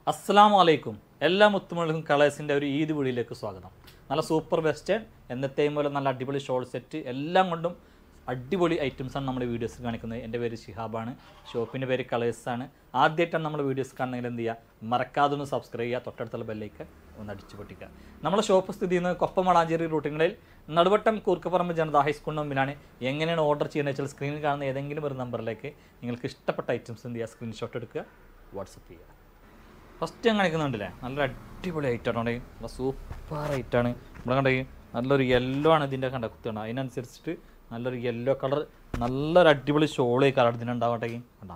അസ്സാം വലൈക്കും എല്ലാ മുത്തുമണികൾക്കും കളേഴ്സിൻ്റെ ഒരു ഈദ് വീഡിയോയിലേക്ക് സ്വാഗതം നല്ല സൂപ്പർ വെസ്റ്റേൺ എന്നത്തെയും പോലെ നല്ല അടിപൊളി ഷോർട്ട് സെറ്റ് എല്ലാം കൊണ്ടും അടിപൊളി ഐറ്റംസാണ് നമ്മുടെ വീഡിയോസ് കാണിക്കുന്നത് എൻ്റെ പേര് ഷിഹാബാണ് ഷോപ്പിൻ്റെ പേര് കളേഴ്സാണ് ആദ്യമായിട്ടാണ് നമ്മൾ വീഡിയോസ് കാണണമെങ്കിൽ എന്ത് ചെയ്യുക മറക്കാതെ ഒന്ന് സബ്സ്ക്രൈബ് ചെയ്യുക തൊട്ടടുത്തുള്ള ബെല്ലേക്ക് ഒന്ന് അടിച്ചു പൊട്ടിക്കുക നമ്മുടെ ഷോപ്പ് സ്ഥിതി ചെയ്യുന്നത് കൊപ്പം വളാഞ്ചേരി റൂട്ടുകളിൽ നടുവട്ടം കൂർക്കപ്പറമ്പ് ജനത ഹൈസ്കൂളിന് മുമ്പിലാണ് എങ്ങനെയാണ് ഓർഡർ ചെയ്യുന്നത് വെച്ചാൽ സ്ക്രീനിൽ കാണുന്ന ഏതെങ്കിലും ഒരു നമ്പറിലേക്ക് നിങ്ങൾക്ക് ഇഷ്ടപ്പെട്ട ഐറ്റംസ് എന്ത് ചെയ്യുക സ്ക്രീൻഷോട്ട് എടുക്കുക വാട്സപ്പ് ചെയ്യുക ഫസ്റ്റ് ഞാൻ കാണിക്കുന്നുണ്ടല്ലേ നല്ല അടിപൊളി ഐറ്റാണ് നല്ല സൂപ്പർ ഐറ്റാണ് ഇവിടെ കണ്ടേ നല്ലൊരു യെല്ലോ ആണ് ഇതിൻ്റെ കണ്ട കുത്തുകണ്ട അതിനനുസരിച്ചിട്ട് നല്ലൊരു യെല്ലോ കളർ നല്ലൊരു അടിപൊളി ഷോള് കളർ ഇതിനുണ്ടാവട്ടെ കണ്ട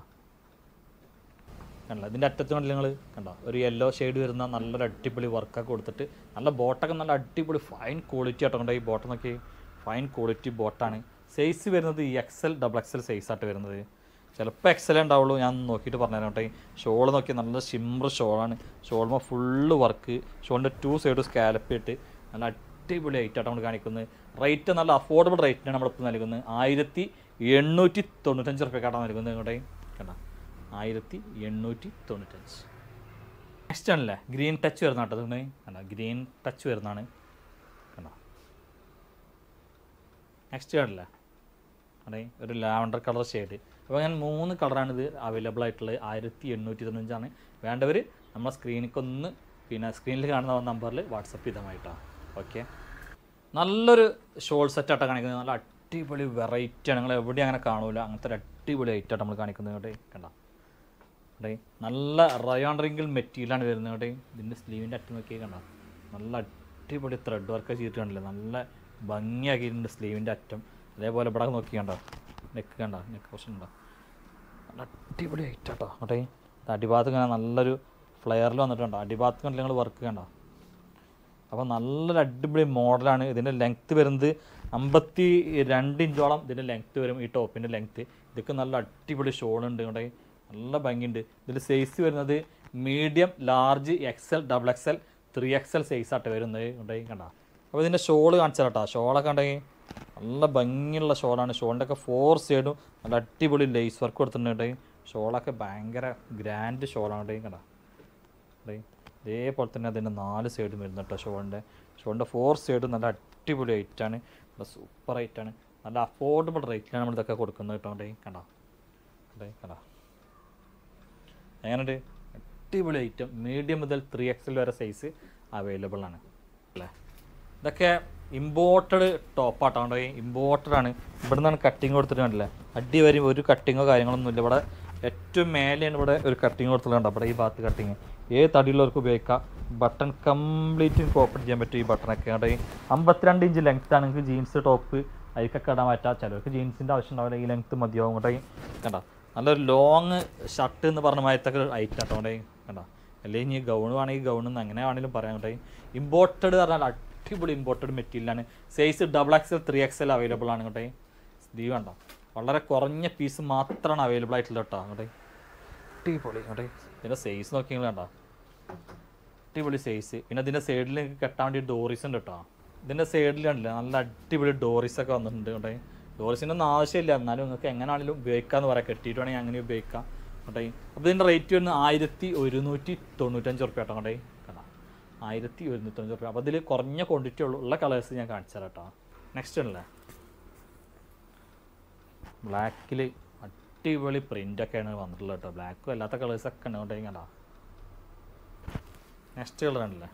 കണ്ട ഇതിൻ്റെ അറ്റത്ത് കണ്ടില്ല നിങ്ങൾ കണ്ട ഒരു യെല്ലോ ഷെയ്ഡ് വരുന്ന നല്ലൊരു അടിപൊളി വർക്കൊക്കെ കൊടുത്തിട്ട് നല്ല ബോട്ടൊക്കെ നല്ല അടിപൊളി ഫൈൻ ക്വാളിറ്റി ആട്ടോ കണ്ടോ ഈ ബോട്ടം നോക്കി ഫൈൻ ക്വാളിറ്റി ബോട്ടാണ് സൈസ് വരുന്നത് ഈ എക്സൽ ഡബിൾ എക്സൽ സൈസ് ആയിട്ട് വരുന്നത് ചിലപ്പോൾ എക്സലേ ഉണ്ടാവുള്ളൂ ഞാൻ നോക്കിയിട്ട് പറഞ്ഞുതരാം കേട്ടോ ഷോൾ നോക്കി നല്ല സിമ്പിൾ ഷോളാണ് ഷോൾമ ഫുള്ള് വർക്ക് ഷോളിൻ്റെ ടു സൈഡ് സ്കാലപ്പ് ഇട്ട് നല്ല അടിപൊളി ആയിട്ടാണ് നമ്മൾ കാണിക്കുന്നത് റേറ്റ് നല്ല അഫോർഡബിൾ റേറ്റിനാണ് നമ്മളിപ്പോൾ നൽകുന്നത് ആയിരത്തി എണ്ണൂറ്റി തൊണ്ണൂറ്റഞ്ച് റുപ്യക്കാണ് നൽകുന്നത് ഇങ്ങോട്ടേ കണ്ട ആയിരത്തി എണ്ണൂറ്റി തൊണ്ണൂറ്റഞ്ച് നെക്സ്റ്റ് ആണല്ലേ ഗ്രീൻ ടച്ച് വരുന്ന കേട്ടോ അതുകൊണ്ട് കണ്ട ഗ്രീൻ ടച്ച് വരുന്നതാണ് കണ്ട നെക്സ്റ്റ് കാണില്ലേ അതെ ഒരു ലാവണ്ടർ കളർ ഷെയ്ഡ് അപ്പോൾ ഞാൻ മൂന്ന് കളറാണ് ഇത് അവൈലബിൾ ആയിട്ടുള്ളത് ആയിരത്തി എണ്ണൂറ്റി തൊണ്ണൂറ്റഞ്ചാണ് വേണ്ടവർ നമ്മളെ സ്ക്രീനിലേക്ക് ഒന്ന് പിന്നെ സ്ക്രീനിൽ കാണുന്ന നമ്പറിൽ വാട്സപ്പ് ചെയ്തമായിട്ടാണ് ഓക്കെ നല്ലൊരു ഷോൾ സെറ്റായിട്ടാണ് കാണിക്കുന്നത് നല്ല അടിപൊളി വെറൈറ്റിയാണ് നിങ്ങൾ എവിടെയും അങ്ങനെ കാണൂല അങ്ങനത്തെ ഒരു അടിപൊളി ഐറ്റായിട്ട് നമ്മൾ കാണിക്കുന്നത് ഇവിടെ കണ്ട ഇവിടെ നല്ല റയോൺ റിങ്കിൾ മെറ്റീരിയലാണ് വരുന്നത് ഇവിടെ ഇതിൻ്റെ സ്ലീവിൻ്റെ അറ്റം നോക്കി കണ്ട നല്ല അടിപൊളി ത്രെഡ് വർക്ക് ചെയ്തിട്ട് കണ്ടില്ലേ നല്ല ഭംഗിയാക്കിയിട്ടുണ്ട് സ്ലീവിൻ്റെ അറ്റം അതേപോലെ ഇവിടെ നോക്കി കണ്ടോ നെക്ക് കണ്ട നെക്ക് പോർഷൻ ഉണ്ടോ നല്ല അടിപൊളി ഐറ്റാട്ടോ കേട്ടെ അടിഭാഗത്ത് ഇങ്ങനെ നല്ലൊരു ഫ്ലെയറിൽ വന്നിട്ടുണ്ടോ അടിഭാഗത്ത് കണ്ടില്ല നിങ്ങൾ വർക്ക് കണ്ടോ അപ്പോൾ നല്ലൊരു അടിപൊളി മോഡലാണ് ഇതിൻ്റെ ലെങ്ത്ത് വരുന്നത് അമ്പത്തി രണ്ട് ഇഞ്ചോളം ഇതിൻ്റെ ലെങ്ത്ത് വരും ഈ ടോപ്പിൻ്റെ ലെങ്ത്ത് ഇതൊക്കെ നല്ല അടിപൊളി ഷോളുണ്ട് ഇവിടെ നല്ല ഭംഗിയുണ്ട് ഇതിൽ സൈസ് വരുന്നത് medium large XL double XL three XL size ആയിട്ട് വരുന്നത് ഉണ്ടെങ്കിൽ കണ്ട അപ്പോൾ ഇതിൻ്റെ ഷോള് കാണിച്ചാൽ കേട്ടോ ഷോളൊക്കെ ഉണ്ടെങ്കിൽ നല്ല ഭംഗിയുള്ള ഷോളാണ് ഷോളിൻ്റെ ഒക്കെ ഫോർ സൈഡും നല്ല അടിപൊളി ലേസ് വർക്ക് കൊടുത്തിട്ടുണ്ട് ഷോളൊക്കെ ഭയങ്കര ഗ്രാൻഡ് ഷോളാണ് കണ്ട ദേ ഇതേപോലെ തന്നെ അതിൻ്റെ നാല് സൈഡും വരുന്നുണ്ട് കേട്ടോ ഷോളിൻ്റെ ഷോളിൻ്റെ ഫോർ സൈഡും നല്ല അടിപൊളി ഐറ്റാണ് നല്ല സൂപ്പർ ഐറ്റാണ് നല്ല അഫോർഡബിൾ റേറ്റിലാണ് നമ്മൾ ഇതൊക്കെ കൊടുക്കുന്നത് കേട്ടോ ഡേ കണ്ടോ ഡേ കണ്ടോ എങ്ങനെയുണ്ട് അടിപൊളി ഐറ്റം മീഡിയം മുതൽ ത്രീ എക്സൽ വരെ സൈസ് അവൈലബിൾ ആണ് അല്ലേ ഇതൊക്കെ ഇമ്പോർട്ടഡ് ടോപ്പാട്ടോ ഇമ്പോർട്ടഡ് ആണ് ഇവിടെ നിന്നാണ് കട്ടിങ് കൊടുത്തിട്ട് കണ്ടില്ലേ അടി വരും ഒരു കട്ടിങ്ങോ കാര്യങ്ങളൊന്നും ഇല്ല ഇവിടെ ഏറ്റവും മേലെയാണ് ഇവിടെ ഒരു കട്ടിങ് കൊടുത്തിട്ടുണ്ട് ഇവിടെ ഈ ഭാഗത്ത് കട്ടിങ് ഏത് തടിയുള്ളവർക്ക് ഉപയോഗിക്കാം ബട്ടൺ കംപ്ലീറ്റ് ഓപ്പൺ ചെയ്യാൻ പറ്റും ഈ ബട്ടണൊക്കെ കേട്ടോ ഈ അമ്പത്തിരണ്ട് ഇഞ്ച് ലെങ്ത് ആണ് നിങ്ങൾക്ക് ജീൻസ് ടോപ്പ് അതിക്കൊക്കെ ഇടാൻ പറ്റാം ചിലർക്ക് ജീൻസിൻ്റെ ആവശ്യം ഉണ്ടാവില്ല ഈ ലെങ്ത് മതിയാവും കേട്ടോ കണ്ട നല്ലൊരു ലോങ് ഷർട്ട് എന്ന് പറഞ്ഞ മാതിരത്തൊക്കെ ഐറ്റം കേട്ടോ കേട്ടോ കണ്ട അല്ലെങ്കിൽ ഇനി ഗൗൺ വേണമെങ്കിൽ ഗൗൺ എന്ന് അങ്ങനെ വേണമെങ്കിലും പറയാൻ കേട്ടോ ഇമ്പോർട്ടഡ് പറഞ്ഞാൽ അടിപൊളി ഇമ്പോർട്ടഡ് മെറ്റീരിയലാണ് size double XL three XL available ആണ് കേട്ടോ സ്ലീവ് കണ്ടോ വളരെ കുറഞ്ഞ പീസ് മാത്രമാണ് അവൈലബിൾ ആയിട്ടുള്ളത് കേട്ടോ അങ്ങോട്ടെ അടിപൊളി അങ്ങോട്ടെ ഇതിൻ്റെ സൈസ് നോക്കി നിങ്ങൾ കണ്ടോ അടിപൊളി സൈസ് പിന്നെ ഇതിൻ്റെ സൈഡിൽ നിങ്ങൾക്ക് കെട്ടാൻ വേണ്ടി ഡോറീസ് ഉണ്ട് കേട്ടോ ഇതിൻ്റെ സൈഡിൽ കണ്ടില്ല നല്ല അടിപൊളി ഡോറീസ് ഒക്കെ വന്നിട്ടുണ്ട് കേട്ടോ ഡോറീസിൻ്റെ ഒന്നും ആവശ്യമില്ല എന്നാലും നിങ്ങൾക്ക് എങ്ങനെയാണെങ്കിലും ഉപയോഗിക്കാമെന്ന് പറയാം കെട്ടിയിട്ട് വേണമെങ്കിൽ അങ്ങനെ ഉപയോഗിക്കാം കേട്ടോ അപ്പോൾ ഇതിൻ്റെ റേറ്റ് വരുന്നത് ആയിരത്തി ഒരുന്നൂറ്റി തൊണ്ണൂറ്റഞ്ച് റുപ്യ കേട്ടോ കേട്ടോ കണ്ടോ ആയിരത്തി ഒരുന്നൂറ്റഞ്ച് റുപ്യ അപ്പോൾ ഇതിൽ കുറഞ്ഞ ക്വാണ്ടിറ്റി ഉള്ള കളേഴ്സ് ഞാൻ കാണിച്ചു തരാം കേട്ടോ നെക്സ്റ്റ് ഉണ്ടല്ലേ ബ്ലാക്കിൽ അടിപൊളി പ്രിൻ്റൊക്കെയാണ് വന്നിട്ടുള്ളത് കേട്ടോ ബ്ലാക്കും അല്ലാത്ത കളേഴ്സൊക്കെ ഉണ്ട് കൊണ്ടെങ്കിൽ കണ്ടോ നെക്സ്റ്റ് കളർ ഉണ്ടല്ലേ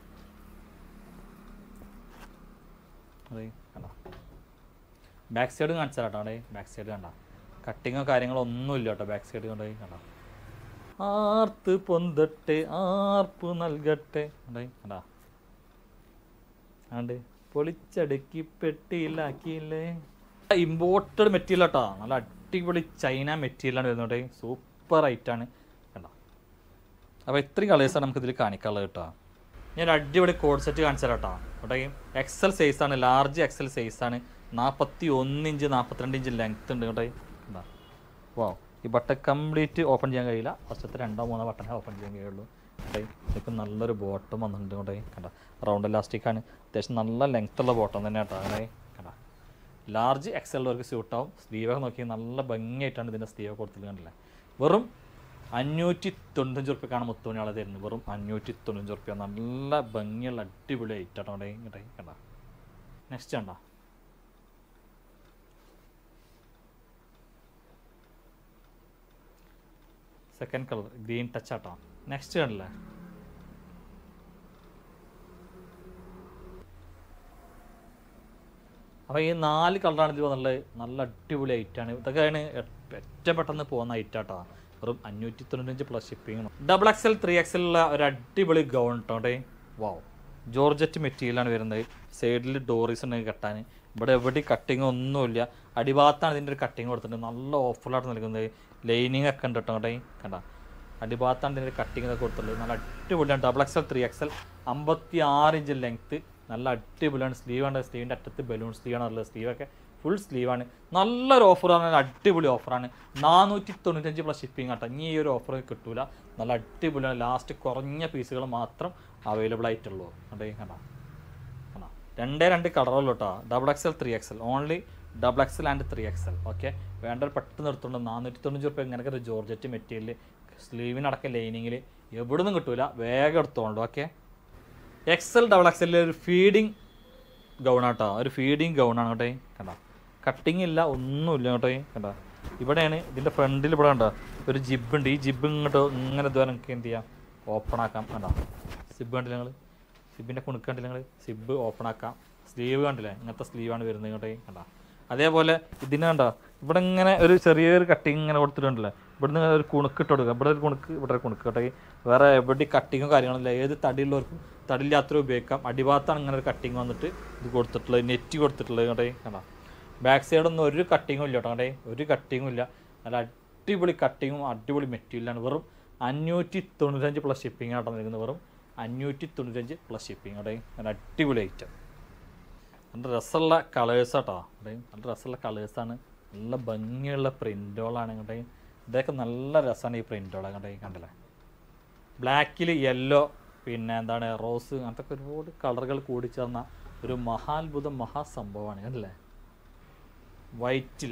അതെ കണ്ടോ ബാക്ക് സൈഡ് കാണിച്ചാൽ കേട്ടോ അവിടെ ബാക്ക് സൈഡ് കണ്ട കട്ടിങ്ങോ കാര്യങ്ങളോ ഒന്നുമില്ല കേട്ടോ ബാക്ക് സൈഡ് കൊണ്ടുപോയി കണ്ടോ ആർത്ത് പൊന്തട്ടെ ആർപ്പ് നൽകട്ടെ കണ്ടേ കണ്ടാ ആണ്ട് പൊളിച്ചടുക്കി പെട്ടിയിലാക്കിയില്ലേ ഇമ്പോർട്ടഡ് മെറ്റീരിയൽ കേട്ടോ നല്ല അടിപൊളി ചൈന മെറ്റീരിയലാണ് വരുന്നത് സൂപ്പർ ഐറ്റാണ് കണ്ടോ അപ്പോൾ ഇത്രയും കളേഴ്സാണ് നമുക്ക് ഇതിൽ കാണിക്കാനുള്ളത് കേട്ടോ ഞാൻ ഒരു അടിപൊളി കോഡ് സെറ്റ് കാണിച്ചാൽ കേട്ടോ കേട്ടോ എക്സൽ സൈസാണ് ലാർജ് എക്സൽ സൈസാണ് നാൽപ്പത്തി ഒന്ന് ഇഞ്ച് നാൽപ്പത്തിരണ്ട് ഇഞ്ച് ലെങ്ത് ഉണ്ട് കേട്ടോ എന്താ വാ ഈ ബട്ടൺ കംപ്ലീറ്റ് ഓപ്പൺ ചെയ്യാൻ കഴിയില്ല ഫസ്റ്റത്തെ രണ്ടോ മൂന്നോ ബട്ടണേ ഓപ്പൺ ചെയ്യാൻ കഴിയുള്ളൂ കേട്ടോ ഇതൊക്കെ നല്ലൊരു ബോട്ടം വന്നിട്ടുണ്ട് കേട്ടോ കണ്ട റൗണ്ട് ഇലാസ്റ്റിക്കാണ് അത്യാവശ്യം നല്ല ലെങ്ത് ഉള്ള ബോട്ടം തന്നെ കേട്ടോ അങ്ങനെ കണ്ട ലാർജ് എക്സലുള്ളവർക്ക് സ്യൂട്ടാവും സ്ലീവൊക്കെ നോക്കി നല്ല ഭംഗിയായിട്ടാണ് ഇതിൻ്റെ സ്ലീവ് കൊടുത്തിട്ട് കണ്ടില്ലേ വെറും അഞ്ഞൂറ്റി തൊണ്ണൂറ്റഞ്ച് റുപ്യക്കാണ് മുത്തുമണിയാളെ തരുന്നത് വെറും അഞ്ഞൂറ്റി തൊണ്ണൂറ്റഞ്ച് റുപ്യ നല്ല ഭംഗിയുള്ള അടിപൊളി ഐറ്റാണ് അവിടെ ഇങ്ങോട്ടേ കണ്ട നെക്സ്റ്റ് കണ്ട സെക്കൻഡ് കളർ ഗ്രീൻ ടച്ച് ആട്ടോ നെക്സ്റ്റ് കണ്ടില്ലേ അപ്പോൾ ഈ നാല് കളറാണ് ഇതിൽ വന്നുള്ളത് നല്ല അടിപൊളി ഐറ്റാണ് ഇതൊക്കെയാണ് ഏറ്റവും പെട്ടെന്ന് പോകുന്ന ഐറ്റാട്ടോ വെറും അഞ്ഞൂറ്റി തൊണ്ണൂറ്റഞ്ച് plus shipping double XL three എക്സലുള്ള ഒരു അടിപൊളി ഗൗൺ കേട്ടോ വാവ് ജോർജറ്റ് മെറ്റീരിയലാണ് വരുന്നത് സൈഡിൽ ഡോറീസ് ഉണ്ട് കെട്ടാൻ ഇവിടെ എവിടെ കട്ടിങ് ഒന്നുമില്ല അടിഭാഗത്താണ് ഇതിൻ്റെ ഒരു കട്ടിങ് കൊടുത്തിട്ടുണ്ട് നല്ല ഓഫറിലായിട്ട് നൽകുന്നത് ലൈനിങ് ഒക്കെ ഉണ്ട് കേട്ടോ കേട്ടോ കണ്ട അടിഭാഗത്താണ് ഇതിൻ്റെ കട്ടിങ് ഒക്കെ കൊടുത്തിട്ടുള്ളത് നല്ല അടിപൊളിയാണ് ഡബിൾ എക്സൽ ത്രീ എക്സൽ അമ്പത്തി ആറ് ഇഞ്ച് ലെങ്ത്ത് നല്ല അടിപൊളിയാണ് സ്ലീവാണ് സ്ലീവിൻ്റെ അറ്റത്ത് ബലൂൺ സ്ലീവാണ് ഉള്ളത് സ്ലീവൊക്കെ ഫുൾ സ്ലീവാണ് നല്ലൊരു ഓഫറാണ് നല്ല അടിപൊളി ഓഫറാണ് നാനൂറ്റി തൊണ്ണൂറ്റഞ്ച് പ്ലസ് ഷിപ്പിംഗ് ആട്ടോ ഇനി ഈ ഒരു ഓഫർ കിട്ടൂല നല്ല അടിപൊളിയാണ് ലാസ്റ്റ് കുറഞ്ഞ പീസുകൾ മാത്രം അവൈലബിൾ ആയിട്ടുള്ളൂ കണ്ടേ കണ്ട കണ്ട രണ്ടേ രണ്ട് കളറുള്ളൂ കേട്ടോ double XL three XL only double XL and three XL okay വേണ്ട പെട്ടെന്ന് എടുത്തോണ്ട് നാനൂറ്റി തൊണ്ണൂറ്റി റുപ്യ ഇങ്ങനത്തെ ഒരു ജോർജറ്റ് മെറ്റീരിയൽ സ്ലീവിനടക്കം ലൈനിങ്ങിൽ എവിടെ നിന്നും കിട്ടൂല വേഗം എടുത്തോണ്ട് ഓക്കെ എക്സൽ ഡബിൾ എക്സലിൽ ഒരു ഫീഡിങ് ഗൗണാട്ടോ ഒരു ഫീഡിങ് ഗൗണാണ് കേട്ടോ കണ്ട കട്ടിങ് ഇല്ല ഒന്നുമില്ല കേട്ടോ കണ്ട ഇവിടെയാണ് ഇതിൻ്റെ ഫ്രണ്ടിൽ ഇവിടെ കണ്ട ഒരു ജിബ് ഉണ്ട് ഈ ജിബ് ഇങ്ങോട്ട് ഇങ്ങനെ ഇതുവരെ നമുക്ക് എന്ത് ചെയ്യാം ഓപ്പൺ ആക്കാം കണ്ട സിബ് കണ്ടില്ല നിങ്ങൾ സിബിൻ്റെ കുണുക്ക് കണ്ടില്ല നിങ്ങൾ സിബ് ഓപ്പൺ ആക്കാം സ്ലീവ് കണ്ടില്ലേ ഇങ്ങനത്തെ സ്ലീവാണ് വരുന്നത് ഇങ്ങോട്ടേ കണ്ട അതേപോലെ ഇതിന് കണ്ട ഇവിടെ ഇങ്ങനെ ഒരു ചെറിയൊരു കട്ടിങ് ഇങ്ങനെ കൊടുത്തിട്ടുണ്ടല്ലേ ഇവിടുന്ന് ഒരു കുണുക്ക് ഇട്ട് കൊടുക്കുക ഇവിടെ ഒരു കുണുക്ക് ഇവിടെ ഒരു കുണുക്ക് കേട്ടോ വേറെ എവിടെ കട്ടിങ്ങും കാര്യങ്ങളില്ല ഏത് തടിയുള്ളവർക്കും തടിയില്ലാത്തവരും ഉപയോഗിക്കാം അടിഭാഗത്താണ് ഇങ്ങനെ ഒരു കട്ടിങ് വന്നിട്ട് ഇത് കൊടുത്തിട്ടുള്ളത് നെറ്റ് കൊടുത്തിട്ടുള്ളത് കേട്ടോ കണ്ട ബാക്ക് സൈഡൊന്നും ഒരു കട്ടിങ്ങും ഇല്ല കേട്ടോ കണ്ടേ ഒരു കട്ടിങ്ങും ഇല്ല നല്ല അടിപൊളി കട്ടിങ്ങും അടിപൊളി മെറ്റീരിയലാണ് വെറും അഞ്ഞൂറ്റി തൊണ്ണൂറ്റഞ്ച് പ്ലസ് ഷിപ്പിംഗ് ആട്ടോ നിൽക്കുന്നത് വെറും അഞ്ഞൂറ്റി തൊണ്ണൂറ്റഞ്ച് പ്ലസ് ഷിപ്പിംഗ് അവിടെ നല്ല അടിപൊളി ഐറ്റം നല്ല രസമുള്ള കളേഴ്സ് ആട്ടോ ഇവിടെ നല്ല രസമുള്ള കളേഴ്സാണ് നല്ല ഭംഗിയുള്ള പ്രിൻറ്റുകളാണ് ഇങ്ങോട്ടേ ഇതൊക്കെ നല്ല രസമാണ് ഈ പ്രിൻറ്റുകൾ അങ്ങോട്ടേ കണ്ടില്ലേ ബ്ലാക്കിൽ യെല്ലോ പിന്നെ എന്താണ് റോസ് അങ്ങനത്തെ ഒക്കെ ഒരുപാട് കളറുകൾ കൂടിച്ചേർന്ന ഒരു മഹാത്ഭുതം മഹാസംഭവമാണ് കണ്ടില്ലേ വൈറ്റിൽ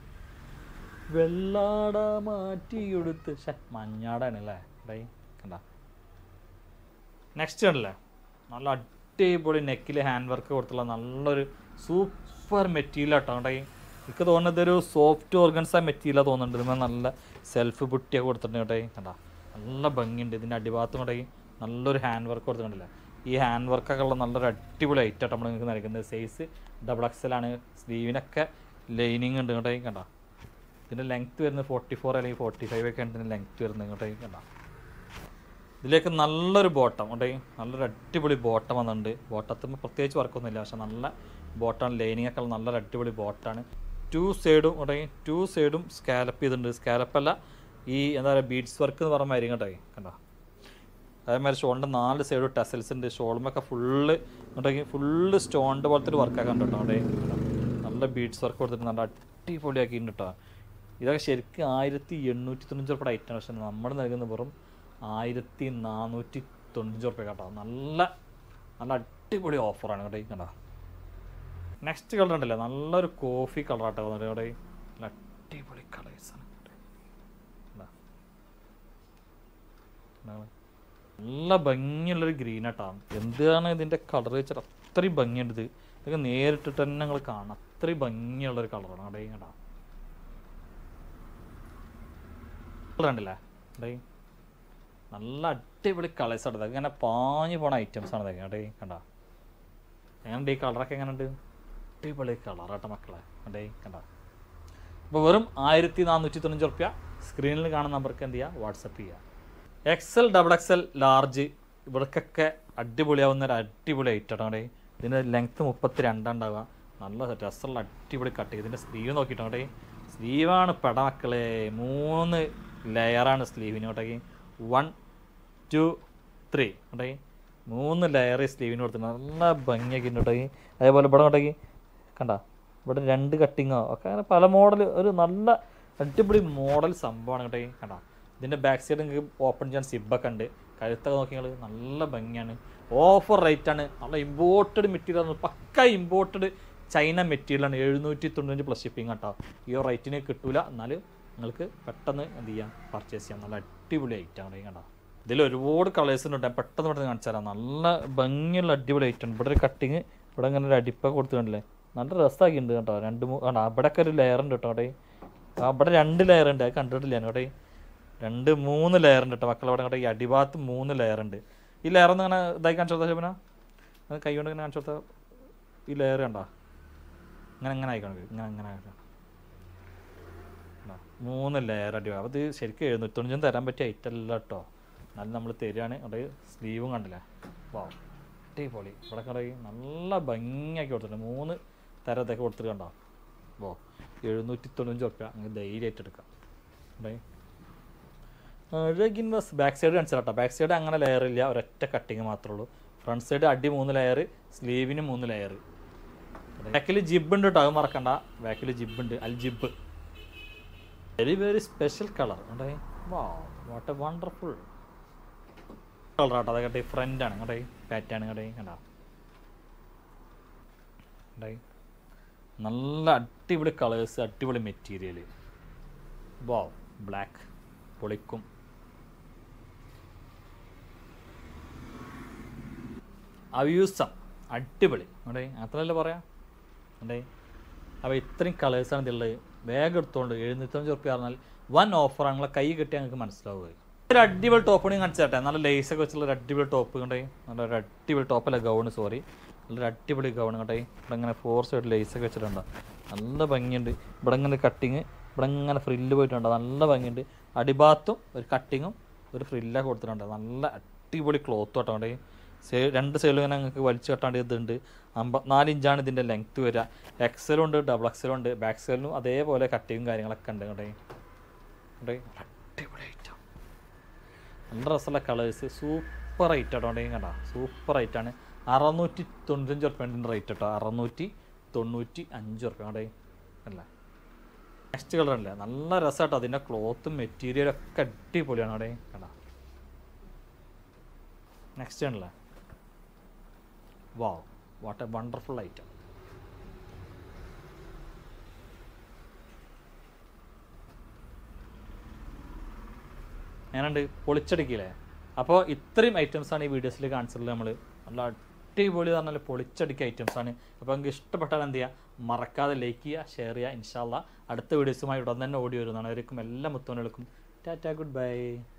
വെള്ളാട മാറ്റിയെടുത്ത് ഷേ മഞ്ഞാടാണ് അല്ലേ ഡേ കണ്ട നെക്സ്റ്റ് കണ്ടില്ലേ നല്ല അടിപൊളി നെക്കിൽ ഹാൻഡ് വർക്ക് കൊടുത്തുള്ള നല്ലൊരു സൂപ്പർ മെറ്റീരിയൽ ആട്ടോ കേട്ടോ എനിക്ക് തോന്നുന്നത് ഒരു സോഫ്റ്റ് ഓർഗൻസ മെറ്റീരിയലാണ് തോന്നുന്നുണ്ട് ഇതിന്മേൽ നല്ല സെൽഫ് ബുട്ടിയൊക്കെ കൊടുത്തിട്ടുണ്ട് കേട്ടോ കണ്ട നല്ല ഭംഗിയുണ്ട് ഇതിൻ്റെ അടിഭാഗത്തും കൂടെ നല്ലൊരു ഹാൻഡ് വർക്ക് കൊടുത്തിട്ടുണ്ടല്ലേ ഈ ഹാൻഡ് വർക്കൊക്കെ ഉള്ള നല്ലൊരു അടിപൊളി ഐറ്റം നമ്മൾ നിങ്ങൾക്ക് നൽകുന്നത് സൈസ് ഡബിൾ എക്സലാണ് സ്ലീവിനൊക്കെ ലൈനിങ് ഉണ്ട് കേട്ടോ കണ്ട ഇതിൻ്റെ ലെങ്ത്ത് വരുന്നത് ഫോർട്ടി ഫോർ അല്ലെങ്കിൽ ഫോർട്ടി ഫൈവ് ഒക്കെ ആണ് ഇതിൻ്റെ ലെങ്ത്ത് വരുന്നത് കേട്ടോ കണ്ട ഇതിലേക്ക് നല്ലൊരു ബോട്ടം ഉണ്ട് നല്ലൊരു അടിപൊളി ബോട്ടം വന്നിട്ടുണ്ട് ബോട്ടത്തുമ്പോൾ പ്രത്യേകിച്ച് വർക്കൊന്നുമില്ല പക്ഷെ നല്ല ബോട്ടാണ് ലൈനിങ് ഒക്കെ ഉള്ള നല്ലൊരു അടിപൊളി ബോട്ടാണ് ടു സൈഡും ഉണ്ടെങ്കിൽ ടു സൈഡും സ്കാലപ്പ് ചെയ്തിട്ടുണ്ട് സ്കാലപ്പ് അല്ല ഈ എന്താ പറയുക ബീഡ്സ് വർക്ക് എന്ന് പറഞ്ഞ മാതിരി കേട്ടോ കണ്ടോ അതേമാതിരി ഷോളിൻ്റെ നാല് സൈഡും ടെസൽസ് ഉണ്ട് ഷോളുമൊക്കെ ഫുള്ള് ഉണ്ടെങ്കിൽ ഫുള്ള് സ്റ്റോണിൻ്റെ പോലത്തെ ഒരു വർക്കൊക്കെ ഉണ്ട് കേട്ടോ അവിടെ നല്ല ബീഡ്സ് വർക്ക് കൊടുത്തിട്ട് നല്ല അടിപൊളിയാക്കിയിട്ടുണ്ട് കേട്ടോ ഇതൊക്കെ ശരിക്കും ആയിരത്തി എണ്ണൂറ്റി തൊണ്ണൂറ്റി ഉറുപ്പിയുടെ ഐറ്റം പക്ഷേ നമ്മൾ നൽകുന്ന വെറും ആയിരത്തി നാനൂറ്റി തൊണ്ണൂറ്റി ഉറുപ്പ്യ കേട്ടോ നല്ല നല്ല അടിപൊളി ഓഫറാണ് കേട്ടോ ഈ കണ്ടോ നെക്സ്റ്റ് കളർ ഉണ്ടല്ലേ നല്ലൊരു കോഫി കളറാട്ടോ വന്നിട്ട് ഇവിടെ നല്ല അടിപൊളി കളേഴ്സാണ് നല്ല ഭംഗിയുള്ളൊരു ഗ്രീൻ ആട്ടാ എന്താണ് ഇതിൻ്റെ കളർ വെച്ചാൽ അത്രയും ഭംഗിയുണ്ട് ഇത് ഇതൊക്കെ നേരിട്ടിട്ട് തന്നെ നിങ്ങൾ കാണാം അത്രയും ഭംഗിയുള്ളൊരു കളറാണ് അവിടെ കേട്ടാ കളർ ഉണ്ടല്ലേ അവിടെ നല്ല അടിപൊളി കളേഴ്സ് ആണ് ഇങ്ങനെ പാഞ്ഞു പോണ ഐറ്റംസ് ആണ് ഇതൊക്കെ കേട്ടേ കണ്ട എങ്ങനെയുണ്ട് ഈ കളറൊക്കെ എങ്ങനെയുണ്ട് അടിപൊളി കളറാട്ടോ മക്കളെ കണ്ടേ കണ്ട അപ്പോൾ വെറും ആയിരത്തി നാനൂറ്റി തൊണ്ണൂറ്റി റുപ്യ സ്ക്രീനിൽ കാണുന്ന നമ്പർക്ക് എന്ത് ചെയ്യുക വാട്സപ്പ് ചെയ്യുക എക്സൽ ഡബിൾ എക്സൽ ലാർജ് ഇവിടേക്കൊക്കെ അടിപൊളിയാവുന്ന ഒരു അടിപൊളി ഐറ്റം ആണ് ഇതിൻ്റെ ലെങ്ത്ത് മുപ്പത്തി രണ്ടാണ്ടാവുക നല്ല രസമുള്ള അടിപൊളി കട്ട് ഇതിൻ്റെ സ്ലീവ് നോക്കിയിട്ടോട്ടെ സ്ലീവാണ് പെട മക്കളെ മൂന്ന് ലെയറാണ് സ്ലീവിനോട്ടേക്ക് വൺ ടു ത്രീ കേട്ടോ മൂന്ന് ലെയർ സ്ലീവിന് കൊടുത്തിട്ടുണ്ട് നല്ല ഭംഗിയൊക്കെ ഉണ്ട് കേട്ടോ അതേപോലെ ഇവിടെ കേട്ടോ കണ്ട ഇവിടെ രണ്ട് കട്ടിങ്ങോ ഒക്കെ അങ്ങനെ പല മോഡൽ ഒരു നല്ല അടിപൊളി മോഡൽ സംഭവമാണ് കേട്ടോ കണ്ട ഇതിൻ്റെ ബാക്ക് സൈഡ് നിങ്ങൾക്ക് ഓപ്പൺ ചെയ്യാൻ സിബൊക്കെ ഉണ്ട് കഴുത്തൊക്കെ നോക്കി നിങ്ങൾ നല്ല ഭംഗിയാണ് ഓഫർ റേറ്റ് ആണ് നല്ല ഇമ്പോർട്ടഡ് മെറ്റീരിയൽ പക്ക ഇമ്പോർട്ടഡ് ചൈന മെറ്റീരിയലാണ് എഴുന്നൂറ്റി തൊണ്ണൂറ്റഞ്ച് പ്ലസ് ഷിപ്പിംഗ് കേട്ടോ ഈ റേറ്റിന് കിട്ടൂല എന്നാൽ നിങ്ങൾക്ക് പെട്ടെന്ന് എന്ത് ചെയ്യാം പർച്ചേസ് ചെയ്യാം നല്ല അടിപൊളി ഐറ്റം ആണ് കണ്ടോ ഇതിൽ ഒരുപാട് കളേഴ്സ് ഉണ്ട് ഞാൻ പെട്ടെന്ന് പെട്ടെന്ന് കാണിച്ചു തരാം നല്ല ഭംഗിയുള്ള അടിപൊളി ഐറ്റം ഇവിടെ ഒരു കട്ടിങ് ഇവിടെ ഇങ്ങനെ ഒരു അടിപ്പൊക്കെ കൊടുത്തിട്ടുണ്ടല്ലേ നല്ല രസമാക്കിയിട്ടുണ്ട് കേട്ടോ രണ്ട് മൂന്ന് ആണ് അവിടെയൊക്കെ ഒരു ലെയർ ഉണ്ട് കേട്ടോ അവിടെ അവിടെ രണ്ട് ലെയർ ഉണ്ട് അത് കണ്ടിട്ടില്ല ഞാൻ അവിടെ രണ്ട് മൂന്ന് ലെയർ ഉണ്ട് കേട്ടോ മക്കൾ അവിടെ ഇങ്ങോട്ട് ഈ അടിഭാഗത്ത് മൂന്ന് ലെയർ ഉണ്ട് ഈ ലെയർ ഒന്ന് ഇങ്ങനെ ഇതായി കാണിച്ചു കൊടുത്താൽ ശോഭന അത് കൈ കൊണ്ട് ഇങ്ങനെ കാണിച്ചു കൊടുത്താൽ ഈ ലെയർ കണ്ടോ ഇങ്ങനെ ഇങ്ങനെ ആയിക്കണം ഇങ്ങനെ ഇങ്ങനെ ആയിക്കണം കണ്ടോ? മൂന്ന് ലെയർ അടി അത് ശരിക്കും എഴുന്നൂറ്റൊഞ്ചും തരാൻ പറ്റിയ ഐറ്റം അല്ല കേട്ടോ എന്നാലും നമ്മൾ തരികയാണ് അവിടെ സ്ലീവും കണ്ടില്ലേ വാ അടിപൊളി ഇവിടെ കട നല്ല ഭംഗിയാക്കി കൊടുത്തിട്ടുണ്ട് മൂന്ന് തരത്തൊക്കെ കൊടുത്തിട്ട് കണ്ടോ വോ എഴുന്നൂറ്റി തൊണ്ണൂറ്റി റുപ്യ അങ്ങ് ധൈര്യമായിട്ട് എടുക്കാം ഇവിടെ അഴകിൻ ബസ് ബാക്ക് സൈഡ് കാണിച്ചാൽ കേട്ടോ ബാക്ക് സൈഡ് അങ്ങനെ ലെയർ ഇല്ല ഒരൊറ്റ കട്ടിങ് മാത്രമേ ഉള്ളൂ ഫ്രണ്ട് സൈഡ് അടി മൂന്ന് ലെയർ സ്ലീവിന് മൂന്ന് ലെയർ ബാക്കിൽ ജിബ് ഉണ്ട് കേട്ടോ അത് മറക്കണ്ട ബാക്കിൽ ജിബ് ഉണ്ട് അൽ zip very very special colour കണ്ടേ വാ വാട്ട് എ വണ്ടർഫുൾ കളർ ആട്ടോ അതൊക്കെ ഡിഫറെൻ്റ് ആണ് കണ്ടേ പാറ്റേൺ കണ്ടേ കണ്ടാ കണ്ടേ നല്ല അടിപൊളി കളേഴ്സ് അടിപൊളി മെറ്റീരിയൽ വാ ബ്ലാക്ക് പൊളിക്കും അവ്യൂസം അടിപൊളി അതെ അത്രയല്ലേ പറയാം അതെ അപ്പോൾ ഇത്രയും കളേഴ്സാണ് ഇതിലുള്ളത് വേഗം എടുത്തോണ്ട് എഴുന്നൂറ്റഞ്ച് റുപ്യ പറഞ്ഞാൽ വൺ ഓഫർ നിങ്ങളെ കൈ കിട്ടിയാൽ നിങ്ങൾക്ക് മനസ്സിലാവുക ഒരു അടിപൊളി ടോപ്പ് കൂടി കാണിച്ചു തരട്ടെ നല്ല ലേസൊക്കെ വെച്ചുള്ള ഒരു അടിപൊളി ടോപ്പ് കണ്ടേ നല്ല ഒരു അടിപൊളി ടോപ്പല്ല ഗൗണ് സോറി നല്ലൊരു അടിപൊളി ഗൗൺ കണ്ടേ ഇവിടെ ഇങ്ങനെ ഫോർ സൈഡ് ലേസൊക്കെ വെച്ചിട്ടുണ്ട് നല്ല ഭംഗിയുണ്ട് ഇവിടെ ഇങ്ങനെ കട്ടിങ് ഇവിടെ ഇങ്ങനെ ഫ്രില്ല് പോയിട്ടുണ്ട് നല്ല ഭംഗിയുണ്ട് അടിഭാഗത്തും ഒരു കട്ടിങ്ങും ഒരു ഫ്രില്ലൊക്കെ കൊടുത്തിട്ടുണ്ട് നല്ല അടിപൊളി ക്ലോത്ത് കേട്ടോ സൈ രണ്ട് സൈഡിലും ഇങ്ങനെ നിങ്ങൾക്ക് വലിച്ചു കെട്ടാണ്ട് ഇതുണ്ട് അമ്പത്തിനാല് ഇഞ്ചാണ് ഇതിൻ്റെ ലെങ്ത്ത് വരിക എക്സലും ഉണ്ട് ഡബിൾ എക്സലും ഉണ്ട് ബാക്ക് സൈഡിലും അതേപോലെ കട്ടിങ്ങും കാര്യങ്ങളൊക്കെ ഉണ്ട് കണ്ടേ കണ്ടേ അടിപൊളി ഐറ്റം നല്ല രസമുള്ള കളേഴ്സ് സൂപ്പർ റേറ്റ് കേട്ടോ ഉണ്ടെങ്കിൽ കണ്ട സൂപ്പർ റേറ്റാണ് അറുന്നൂറ്റി തൊണ്ണൂറ്റഞ്ച് ഉറുപ്പ്യൻ്റെ റേറ്റ് കേട്ടോ അറുന്നൂറ്റി തൊണ്ണൂറ്റി അഞ്ച് ഉറുപ്പ്യ കണ്ടേ അല്ല നെക്സ്റ്റ് കളർ അല്ലേ നല്ല രസമാട്ടോ അതിൻ്റെ ക്ലോത്തും മെറ്റീരിയലും ഒക്കെ അടിപൊളിയാണ് അവിടെ കണ്ട നെക്സ്റ്റ് ആണല്ലേ wow what a wonderful item ഞാനുണ്ട് പൊളിച്ചടിക്കില്ലേ അപ്പോൾ ഇത്രയും items ആണ് ഈ വീഡിയോസിൽ കാണിച്ചിട്ടുള്ളത് നമ്മൾ നല്ല അടിപൊളി എന്ന് പറഞ്ഞാൽ പൊളിച്ചടിക്കുക items ആണ് അപ്പോൾ നിങ്ങൾക്ക് ഇഷ്ടപ്പെട്ടാൽ എന്ത് ചെയ്യുക മറക്കാതെ ലൈക്ക് ചെയ്യുക ഷെയർ ചെയ്യുക ഇൻഷാല്ല അടുത്ത വീഡിയോസുമായി ഉടൻ തന്നെ ഓടി വരുന്നതാണ് അവർക്കും എല്ലാ മുത്തോനുകൾക്കും ടാറ്റ ഗുഡ് ബൈ